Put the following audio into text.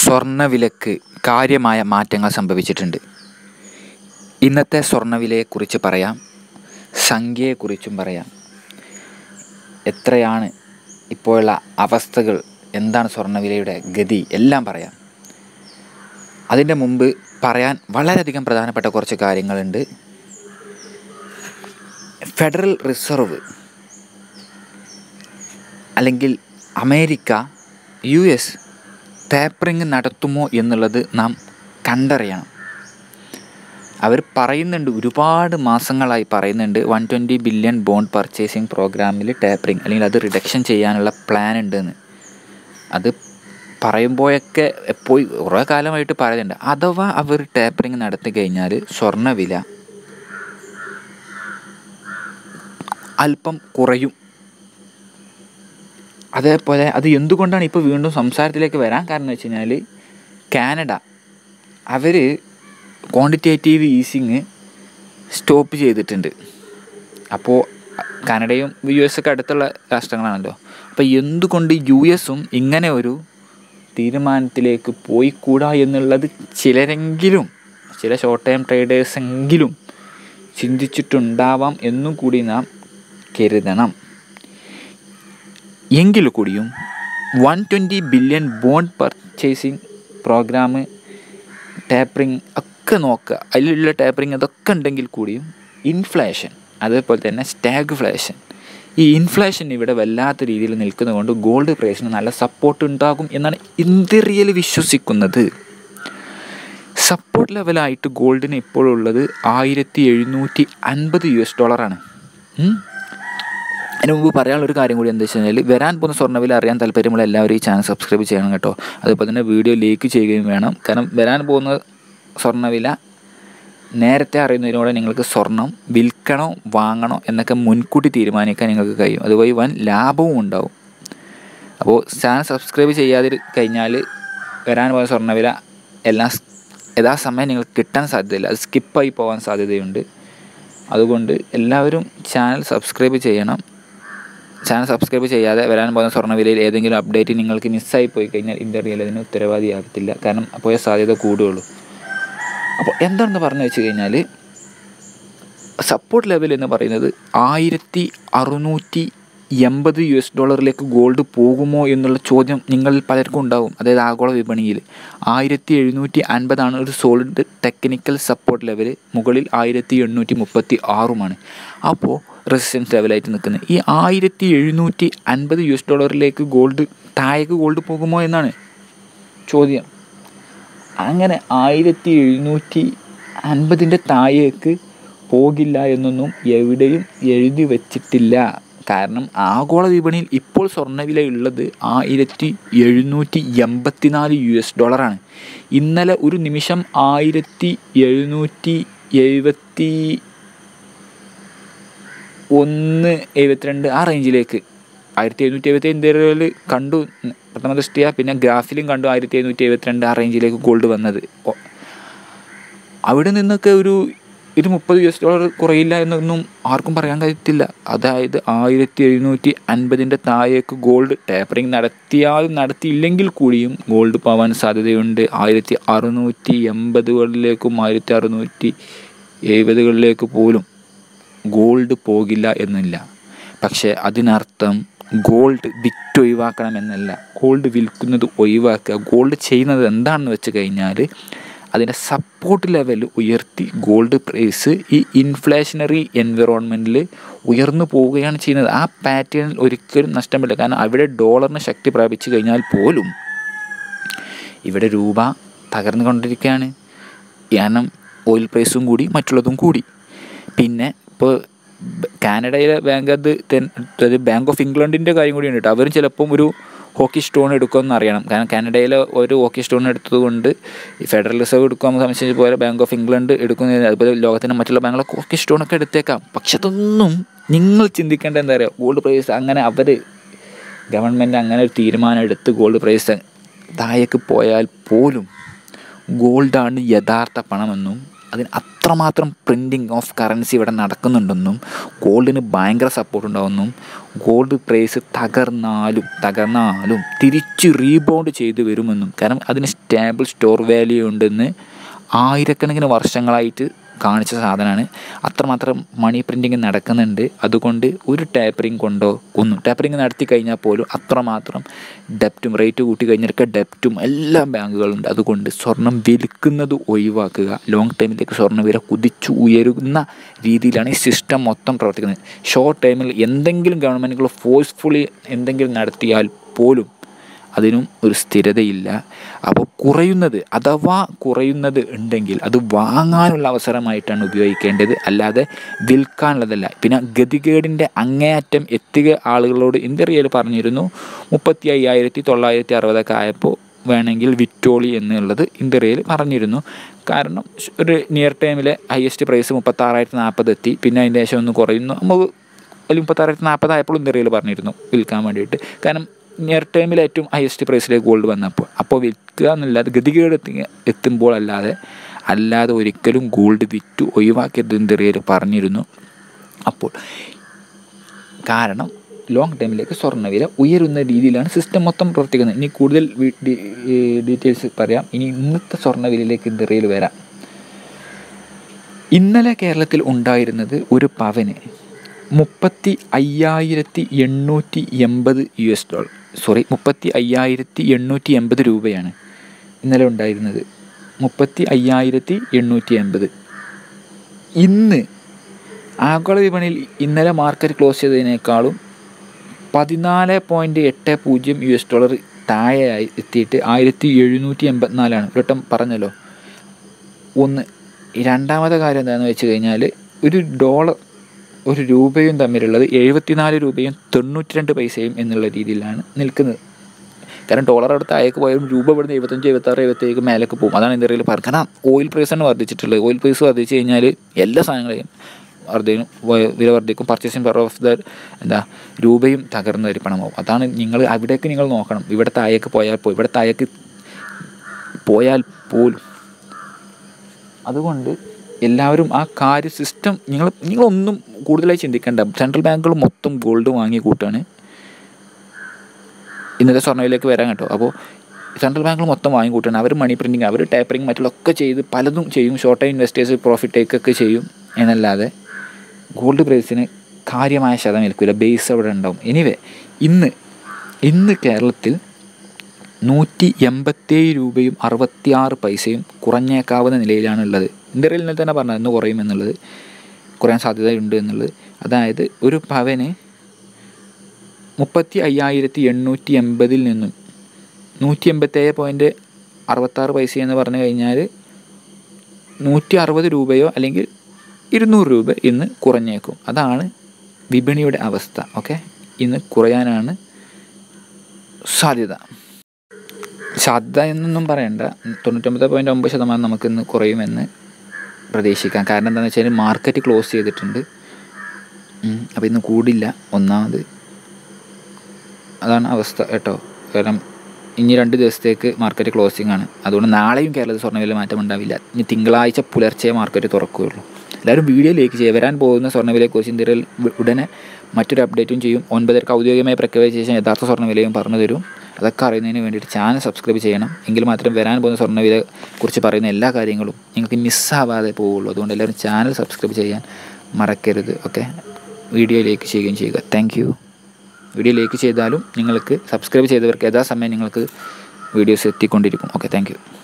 സ്വർണ്ണവിലക്ക് കാര്യമായ മാറ്റങ്ങൾ സംഭവിച്ചിട്ടുണ്ട് ഇന്നത്തെ സ്വർണ്ണവിലയെക്കുറിച്ച് പറയാം സംഖ്യയെക്കുറിച്ചും പറയാം എത്രയാണ് ഇപ്പോഴുള്ള അവസ്ഥകൾ എന്താണ് സ്വർണ്ണവിലയുടെ ഗതി എല്ലാം പറയാം അതിൻ്റെ മുമ്പ് പറയാൻ വളരെയധികം പ്രധാനപ്പെട്ട കുറച്ച് കാര്യങ്ങളുണ്ട് ഫെഡറൽ റിസർവ് അല്ലെങ്കിൽ അമേരിക്ക യു എസ് ടേപ്പറിങ് നടത്തുമോ എന്നുള്ളത് നാം കണ്ടറിയണം അവർ പറയുന്നുണ്ട് ഒരുപാട് മാസങ്ങളായി പറയുന്നുണ്ട് one twenty billion bond purchasing പ്രോഗ്രാമിൽ ടേപ്പറിങ് അല്ലെങ്കിൽ അത് റിഡക്ഷൻ ചെയ്യാനുള്ള പ്ലാൻ ഉണ്ടെന്ന് അത് പറയുമ്പോഴൊക്കെ എപ്പോഴും കുറേ കാലമായിട്ട് പറയുന്നുണ്ട് അഥവാ അവർ ടേപ്പറിങ് നടത്തി കഴിഞ്ഞാൽ സ്വർണ്ണവില അല്പം കുറയും അതേപോലെ അത് എന്തുകൊണ്ടാണ് ഇപ്പോൾ വീണ്ടും സംസാരത്തിലേക്ക് വരാൻ കാരണം എന്ന് വെച്ച് കഴിഞ്ഞാൽ കാനഡ അവർ ക്വാണ്ടിറ്റേറ്റീവ് ഈസിങ് സ്റ്റോപ്പ് ചെയ്തിട്ടുണ്ട് അപ്പോൾ കാനഡയും യു എസ് ഒക്കെ അടുത്തുള്ള രാഷ്ട്രങ്ങളാണല്ലോ അപ്പോൾ എന്തുകൊണ്ട് യു എസും ഇങ്ങനെ ഒരു തീരുമാനത്തിലേക്ക് പോയിക്കൂടാ എന്നുള്ളത് ചിലരെങ്കിലും ചില ഷോർട്ട് ടൈം ട്രേഡേഴ്സെങ്കിലും ചിന്തിച്ചിട്ടുണ്ടാവാം എന്നും കൂടി നാം കരുതണം എങ്കിൽ കൂടിയും one twenty billion bond purchasing programme tapering ഒക്കെ നോക്കുക അതിലുള്ള ടാപ്പറിങ് അതൊക്കെ ഉണ്ടെങ്കിൽ കൂടിയും ഇൻഫ്ലേഷൻ അതേപോലെ തന്നെ സ്റ്റാഗ്ഫ്ലേഷൻ ഈ ഇൻഫ്ലേഷൻ ഇവിടെ വല്ലാത്ത രീതിയിൽ നിൽക്കുന്നതുകൊണ്ട് ഗോൾഡ് പ്രൈസിന് നല്ല സപ്പോർട്ട് ഉണ്ടാകും എന്നാണ് ഇന്ത്യയിൽ വിശ്വസിക്കുന്നത് സപ്പോർട്ട് ലെവലായിട്ട് ഗോൾഡിന് ഇപ്പോഴുള്ളത് ആയിരത്തി എഴുന്നൂറ്റി അൻപത് യു എസ് ഡോളറാണ് അതിന് മുമ്പ് പറയാനുള്ളൊരു കാര്യം കൂടി എന്താ വെച്ച് കഴിഞ്ഞാൽ വരാൻ പോകുന്ന സ്വർണ്ണവില അറിയാൻ താല്പര്യമുള്ള എല്ലാവരും ഈ ചാനൽ സബ്സ്ക്രൈബ് ചെയ്യണം കേട്ടോ അതുപോലെ തന്നെ വീഡിയോ ലൈക്ക് ചെയ്യുകയും വേണം കാരണം വരാൻ പോകുന്ന സ്വർണ്ണവില നേരത്തെ അറിയുന്നതിലൂടെ നിങ്ങൾക്ക് സ്വർണം വിൽക്കണോ വാങ്ങണോ എന്നൊക്കെ മുൻകൂട്ടി തീരുമാനിക്കാൻ നിങ്ങൾക്ക് കഴിയും അതുവഴി വൻ ലാഭവും ഉണ്ടാവും അപ്പോൾ ചാനൽ സബ്സ്ക്രൈബ് ചെയ്യാതെ കഴിഞ്ഞാൽ വരാൻ പോകുന്ന സ്വർണ്ണവില എല്ലാം യഥാസമയം നിങ്ങൾക്ക് കിട്ടാൻ സാധ്യതയില്ല അത് സ്കിപ്പായി പോകാൻ സാധ്യതയുണ്ട് അതുകൊണ്ട് എല്ലാവരും ചാനൽ സബ്സ്ക്രൈബ് ചെയ്യണം ചാനൽ സബ്സ്ക്രൈബ് ചെയ്യാതെ വരാൻ പോകുന്ന സ്വർണ്ണവിലയിൽ ഏതെങ്കിലും അപ്ഡേറ്റ് നിങ്ങൾക്ക് മിസ്സായി പോയി കഴിഞ്ഞാൽ ഇന്ത്യയിൽ അതിന് ഉത്തരവാദിയാകത്തില്ല കാരണം പോയ സാധ്യത കൂടുകയുള്ളൂ അപ്പോൾ എന്താണെന്ന് പറഞ്ഞു വെച്ച് കഴിഞ്ഞാൽ സപ്പോർട്ട് ലെവൽ എന്ന് പറയുന്നത് ആയിരത്തി അറുന്നൂറ്റി എൺപത് യു എസ് ഡോളറിലേക്ക് ഗോൾഡ് പോകുമോ എന്നുള്ള ചോദ്യം നിങ്ങളിൽ പലർക്കും ഉണ്ടാവും അതായത് ആഗോള വിപണിയിൽ ആയിരത്തി എഴുന്നൂറ്റി അൻപതാണ് ഒരു സോളിഡ് ടെക്നിക്കൽ സപ്പോർട്ട് ലെവൽ മുകളിൽ ആയിരത്തി എണ്ണൂറ്റി മുപ്പത്തി ആറുമാണ് അപ്പോൾ റെസിസ്റ്റൻസ് ലെവലായിട്ട് നിൽക്കുന്നത് ഈ ആയിരത്തി എഴുന്നൂറ്റി അൻപത് യു എസ് ഡോളറിലേക്ക് ഗോൾഡ് താഴേക്ക് ഗോൾഡ് പോകുമോ എന്നാണ് ചോദ്യം അങ്ങനെ ആയിരത്തി എഴുന്നൂറ്റി അൻപതിൻ്റെ താഴേക്ക് പോകില്ല എന്നൊന്നും എവിടെയും എഴുതി വച്ചിട്ടില്ല കാരണം ആഗോള വിപണിയിൽ ഇപ്പോൾ സ്വർണ്ണവില ഉള്ളത് ആയിരത്തി എഴുന്നൂറ്റി എൺപത്തിനാല് യു എസ് ഡോളറാണ് ഇന്നലെ ഒരു നിമിഷം ആയിരത്തി എഴുന്നൂറ്റി എഴുപത്തി ഒന്ന് എഴുപത്തിരണ്ട് ആ റേഞ്ചിലേക്ക് ആയിരത്തി എഴുന്നൂറ്റി എഴുപത്തി ഇന്ത്യയിൽ കണ്ടു പ്രഥമ ദൃഷ്ടിയ പിന്നെ ഗ്രാഫിലും കണ്ടു ആയിരത്തി എഴുന്നൂറ്റി എഴുപത്തിരണ്ട് ആ റേഞ്ചിലേക്ക് ഗോൾഡ് വന്നത് അവിടെ നിന്നൊക്കെ ഒരു ഒരു മുപ്പത് യു എസ് ഡോളർ കുറയില്ല എന്നൊന്നും ആർക്കും പറയാൻ കഴിയത്തില്ല അതായത് ആയിരത്തി എഴുന്നൂറ്റി അൻപതിൻ്റെ താഴേക്ക് ഗോൾഡ് ടേപ്പറിങ് നടത്തിയാലും നടത്തിയില്ലെങ്കിൽ കൂടിയും ഗോൾഡ് പോവാൻ സാധ്യതയുണ്ട് ആയിരത്തി അറുന്നൂറ്റി എൺപതുകളിലേക്കും ആയിരത്തി അറുന്നൂറ്റി എഴുപതുകളിലേക്ക് പോലും ഗോൾഡ് പോകില്ല എന്നില്ല പക്ഷേ അതിനർത്ഥം ഗോൾഡ് വിറ്റ് ഒഴിവാക്കണം എന്നല്ല ഗോൾഡ് വിൽക്കുന്നത് ഒഴിവാക്കുക ഗോൾഡ് ചെയ്യുന്നത് എന്താണെന്ന് വെച്ച് കഴിഞ്ഞാൽ അതിൻ്റെ സപ്പോർട്ട് ലെവൽ ഉയർത്തി ഗോൾഡ് പ്രൈസ് ഈ ഇൻഫ്ലേഷനറി എൻവിറോൺമെൻറ്റിൽ ഉയർന്നു പോവുകയാണ് ചെയ്യുന്നത് ആ പാറ്റേണിൽ ഒരിക്കലും നഷ്ടമില്ല കാരണം അവിടെ ഡോളറിന് ശക്തി പ്രാപിച്ചു കഴിഞ്ഞാൽ പോലും ഇവിടെ രൂപ തകർന്നുകൊണ്ടിരിക്കുകയാണ് കാരണം ഓയിൽ പ്രൈസും കൂടി മറ്റുള്ളതും കൂടി പിന്നെ ഇപ്പോൾ കാനഡയിലെ ബാങ്ക് അത് അതായത് ബാങ്ക് ഓഫ് ഇംഗ്ലണ്ടിൻ്റെ കാര്യം കൂടി ഉണ്ട് കേട്ടോ അവരും ചിലപ്പം ഒരു ഹോക്കി സ്റ്റോൺ എടുക്കുമെന്ന് അറിയണം കാരണം കാനഡയിലെ ഒരു ഹോക്കി സ്റ്റോൺ എടുത്തത് കൊണ്ട് ഈ ഫെഡറൽ റിസർവ് എടുക്കുമ്പോൾ സംബന്ധിച്ച് പോലെ ബാങ്ക് ഓഫ് ഇംഗ്ലണ്ട് എടുക്കുന്ന അതുപോലെ ലോകത്തിൻ്റെ മറ്റുള്ള ബാങ്കുകളൊക്കെ ഹോക്കി സ്റ്റോണൊക്കെ എടുത്തേക്കാം പക്ഷെ അതൊന്നും നിങ്ങൾ ചിന്തിക്കേണ്ട എന്താ പറയുക ഗോൾഡ് പ്രൈസ് അങ്ങനെ അവർ ഗവൺമെൻറ് അങ്ങനെ ഒരു തീരുമാനം എടുത്ത് ഗോൾഡ് പ്രൈസ് താഴേക്ക് പോയാൽ പോലും ഗോൾഡാണ് യഥാർത്ഥ പണമെന്നും അതിന് അത്രമാത്രം പ്രിൻറ്റിങ് ഓഫ് കറൻസി ഇവിടെ നടക്കുന്നുണ്ടെന്നും ഗോൾഡിന് ഭയങ്കര സപ്പോർട്ട് ഉണ്ടാവുമെന്നും ഗോൾഡ് പ്രൈസ് തകർന്നാലും തകർന്നാലും തിരിച്ച് റീബൗണ്ട് ചെയ്തു വരുമെന്നും കാരണം അതിന് സ്റ്റേബിൾ സ്റ്റോർ വാല്യൂ ഉണ്ടെന്ന് ആയിരക്കണക്കിന് വർഷങ്ങളായിട്ട് കാണിച്ച സാധനമാണ് അത്രമാത്രം മണി പ്രിൻറ്റിങ് നടക്കുന്നുണ്ട് അതുകൊണ്ട് ഒരു ടാപ്പറിങ് കൊണ്ടോ ഒന്നും ടാപ്പറിങ് നടത്തി കഴിഞ്ഞാൽ പോലും അത്രമാത്രം ഡെപ്റ്റും റേറ്റ് കൂട്ടി കഴിഞ്ഞിട്ടൊക്കെ ഡെപ്റ്റും എല്ലാ ബാങ്കുകളുണ്ട് അതുകൊണ്ട് സ്വർണം വിൽക്കുന്നത് ഒഴിവാക്കുക ലോങ് ടൈമിലേക്ക് സ്വർണ്ണ വില കുതിച്ചു ഉയരുന്ന രീതിയിലാണ് ഈ സിസ്റ്റം മൊത്തം പ്രവർത്തിക്കുന്നത് ഷോർട്ട് ടൈമിൽ എന്തെങ്കിലും ഗവൺമെൻറ്റുകൾ ഫോഴ്സ്ഫുള്ളി എന്തെങ്കിലും നടത്തിയാൽ പോലും അതിനും ഒരു സ്ഥിരതയില്ല അപ്പോൾ കുറയുന്നത് അഥവാ കുറയുന്നത് ഉണ്ടെങ്കിൽ അത് വാങ്ങാനുള്ള അവസരമായിട്ടാണ് ഉപയോഗിക്കേണ്ടത് അല്ലാതെ വിൽക്കാനുള്ളതല്ല പിന്നെ ഗതികേടിൻ്റെ അങ്ങേയറ്റം എത്തിയ ആളുകളോട് ഇന്ത്യയിൽ പറഞ്ഞിരുന്നു മുപ്പത്തി അയ്യായിരത്തി തൊള്ളായിരത്തി അറുപതൊക്കെ ആയപ്പോൾ വേണമെങ്കിൽ വിറ്റോളി എന്നുള്ളത് ഇന്ത്യയിൽ പറഞ്ഞിരുന്നു കാരണം ഒരു നിയർ ടൈമിലെ ഹയസ്റ്റ് പ്രൈസ് മുപ്പത്താറായിരത്തി നാൽപ്പത് എത്തി പിന്നെ അതിൻ്റെ ശേഷം ഒന്ന് കുറയുന്നു നമുക്ക് ഒരു മുപ്പത്താറായിരത്തി നാൽപ്പത് ആയപ്പോൾ ഇന്ത്യയിൽ പറഞ്ഞിരുന്നു വിൽക്കാൻ വേണ്ടിയിട്ട് കാരണം നിയർ ടൈമിൽ ഏറ്റവും ഹയസ്റ്റ് പ്രൈസിലേക്ക് ഗോൾഡ് വന്നപ്പോൾ അപ്പോൾ വിൽക്കുക എന്നല്ലാതെ ഗതികേട് എത്തി എത്തുമ്പോൾ അല്ലാതെ അല്ലാതെ ഒരിക്കലും ഗോൾഡ് വിറ്റ് ഒഴിവാക്കിയത് ഇന്ത്യയിൽ പറഞ്ഞിരുന്നു അപ്പോൾ കാരണം ലോങ് ടൈമിലേക്ക് സ്വർണ്ണവില ഉയരുന്ന രീതിയിലാണ് സിസ്റ്റം മൊത്തം പ്രവർത്തിക്കുന്നത് ഇനി കൂടുതൽ ഡീറ്റെയിൽസ് പറയാം ഇനി ഇന്നത്തെ സ്വർണ്ണവിലയിലേക്ക് ഇന്ത്യയിൽ വരാം ഇന്നലെ കേരളത്തിൽ ഉണ്ടായിരുന്നത് ഒരു പവന് മുപ്പത്തി അയ്യായിരത്തി എണ്ണൂറ്റി എൺപത് യു എസ് ഡോളർ സോറി മുപ്പത്തി അയ്യായിരത്തി എണ്ണൂറ്റി എൺപത് രൂപയാണ് ഇന്നലെ ഉണ്ടായിരുന്നത് മുപ്പത്തി അയ്യായിരത്തി എണ്ണൂറ്റി എൺപത് ഇന്ന് ആഗോള വിപണിയിൽ ഇന്നലെ മാർക്കറ്റ് ക്ലോസ് ചെയ്തതിനേക്കാളും പതിനാല് പോയിൻറ്റ് എട്ട് പൂജ്യം യു എസ് ഡോളർ താഴെയായി എത്തിയിട്ട് ആയിരത്തി എഴുന്നൂറ്റി എൺപത്തിനാലാണ് ഒരു വട്ടം പറഞ്ഞല്ലോ ഒന്ന് രണ്ടാമത്തെ കാര്യം എന്താണെന്ന് വെച്ച് കഴിഞ്ഞാൽ ഒരു ഡോളർ ഒരു രൂപയും തമ്മിലുള്ളത് എഴുപത്തിനാല് രൂപയും തൊണ്ണൂറ്റി രണ്ട് പൈസയും എന്നുള്ള രീതിയിലാണ് നിൽക്കുന്നത് കാരണം ഡോളർ അടുത്ത് അയക്ക് പോയാലും രൂപ ഇവിടുന്ന് എഴുപത്തഞ്ച് എഴുപത്താറ് എഴുപത്തേക്ക് മേലേക്ക് പോകും അതാണ് ഇന്ത്യയിൽ പറയുന്നത് കാരണം ഓയിൽ പ്രൈസാണ് വർദ്ധിച്ചിട്ടുള്ളത് ഓയിൽ പ്രൈസ് വർദ്ധിച്ചു കഴിഞ്ഞാൽ എല്ലാ സാധനങ്ങളെയും വർദ്ധിക്കും വില വർദ്ധിക്കും പർച്ചേസിങ് പവർ ഓഫ് ദ എന്താ രൂപയും തകർന്ന് തരിപ്പണമാവും അതാണ് നിങ്ങൾ അവിടേക്ക് നിങ്ങൾ നോക്കണം ഇവിടെ താഴേക്ക് പോയാൽ പോയി ഇവിടെ താഴേക്ക് പോയാൽ പോലും അതുകൊണ്ട് എല്ലാവരും ആ കാര്യ സിസ്റ്റം നിങ്ങൾ നിങ്ങളൊന്നും കൂടുതലായി ചിന്തിക്കേണ്ട സെൻട്രൽ ബാങ്കുകൾ മൊത്തം ഗോൾഡ് വാങ്ങി കൂട്ടാണ് ഇന്നത്തെ സ്വർണ്ണവിലേക്ക് വരാൻ കേട്ടോ അപ്പോൾ സെൻട്രൽ ബാങ്കുകൾ മൊത്തം വാങ്ങി കൂട്ടാണ് അവർ മണി പ്രിൻറ്റിങ് അവർ ടേപ്പറിങ് മറ്റുള്ളൊക്കെ ചെയ്ത് പലതും ചെയ്യും ഷോർട്ട് ടൈം ഇൻവെസ്റ്റേഴ്സ് പ്രോഫിറ്റ് ടേക്കൊക്കെ ചെയ്യും എന്നല്ലാതെ ഗോൾഡ് പ്രൈസിന് കാര്യമായ ശതം ഏൽക്കില്ല ബേസ് അവിടെ ഉണ്ടാവും എനിവേ ഇന്ന് ഇന്ന് കേരളത്തിൽ നൂറ്റി എൺപത്തേഴ് രൂപയും അറുപത്തിയാറ് പൈസയും കുറഞ്ഞേക്കാവുന്ന നിലയിലാണ് ഉള്ളത് ഇന്ത്യയിൽ ഇന്നലെ തന്നെ പറഞ്ഞത് ഇന്ന് കുറയും എന്നുള്ളത് കുറയാൻ സാധ്യതയുണ്ട് എന്നുള്ളത് അതായത് ഒരു പവന് മുപ്പത്തി അയ്യായിരത്തി എണ്ണൂറ്റി എൺപതിൽ നിന്നും നൂറ്റി എൺപത്തേഴ് പോയിൻറ്റ് അറുപത്താറ് പൈസ എന്ന് പറഞ്ഞു കഴിഞ്ഞാൽ നൂറ്റി അറുപത് രൂപയോ അല്ലെങ്കിൽ ഇരുന്നൂറ് രൂപ ഇന്ന് കുറഞ്ഞേക്കും അതാണ് വിപണിയുടെ അവസ്ഥ ഓക്കെ ഇന്ന് കുറയാനാണ് സാധ്യത സാധ്യത എന്നൊന്നും പറയണ്ട തൊണ്ണൂറ്റൊമ്പത് പോയിൻറ്റ് ഒമ്പത് ശതമാനം നമുക്കിന്ന് കുറയുമെന്ന് പ്രതീക്ഷിക്കാം കാരണം എന്താണെന്ന് വെച്ചാൽ മാർക്കറ്റ് ക്ലോസ് ചെയ്തിട്ടുണ്ട് അപ്പോൾ ഇന്ന് കൂടില്ല ഒന്നാമത് അതാണ് അവസ്ഥ കേട്ടോ കാരണം ഇനി രണ്ട് ദിവസത്തേക്ക് മാർക്കറ്റ് ക്ലോസിംഗ് ആണ് അതുകൊണ്ട് നാളെയും കേരളത്തിൽ സ്വർണ്ണവില മാറ്റം ഉണ്ടാവില്ല ഇനി തിങ്കളാഴ്ച പുലർച്ചെ മാർക്കറ്റ് തുറക്കുകയുള്ളൂ എല്ലാവരും വീഡിയോ ലേക്ക് ചെയ്യുക വരാൻ പോകുന്ന സ്വർണ്ണവിലയെക്കുറിച്ച് ഇന്ത്യയിൽ ഉടനെ മറ്റൊരു അപ്ഡേറ്റും ചെയ്യും ഒൻപതരക്ക് ഔദ്യോഗികമായി പ്രഖ്യാപിച്ച ശേഷം യഥാർത്ഥ സ്വർണ്ണവിലയും പറഞ്ഞു തരും അതൊക്കെ അറിയുന്നതിന് വേണ്ടിയിട്ട് ചാനൽ സബ്സ്ക്രൈബ് ചെയ്യണം എങ്കിൽ മാത്രം വരാൻ പോകുന്ന സ്വർണ്ണവില കുറിച്ച് പറയുന്ന എല്ലാ കാര്യങ്ങളും നിങ്ങൾക്ക് മിസ്സാവാതെ പോവുള്ളൂ അതുകൊണ്ട് എല്ലാവരും ചാനൽ സബ്സ്ക്രൈബ് ചെയ്യാൻ മറക്കരുത് ഓക്കെ വീഡിയോ ലേക്ക് ചെയ്യുകയും ചെയ്യുക താങ്ക് യു വീഡിയോ ലേക്ക് ചെയ്താലും നിങ്ങൾക്ക് സബ്സ്ക്രൈബ് ചെയ്തവർക്ക് യഥാസമയം നിങ്ങൾക്ക് വീഡിയോസ് എത്തിക്കൊണ്ടിരിക്കും ഓക്കെ താങ്ക് യു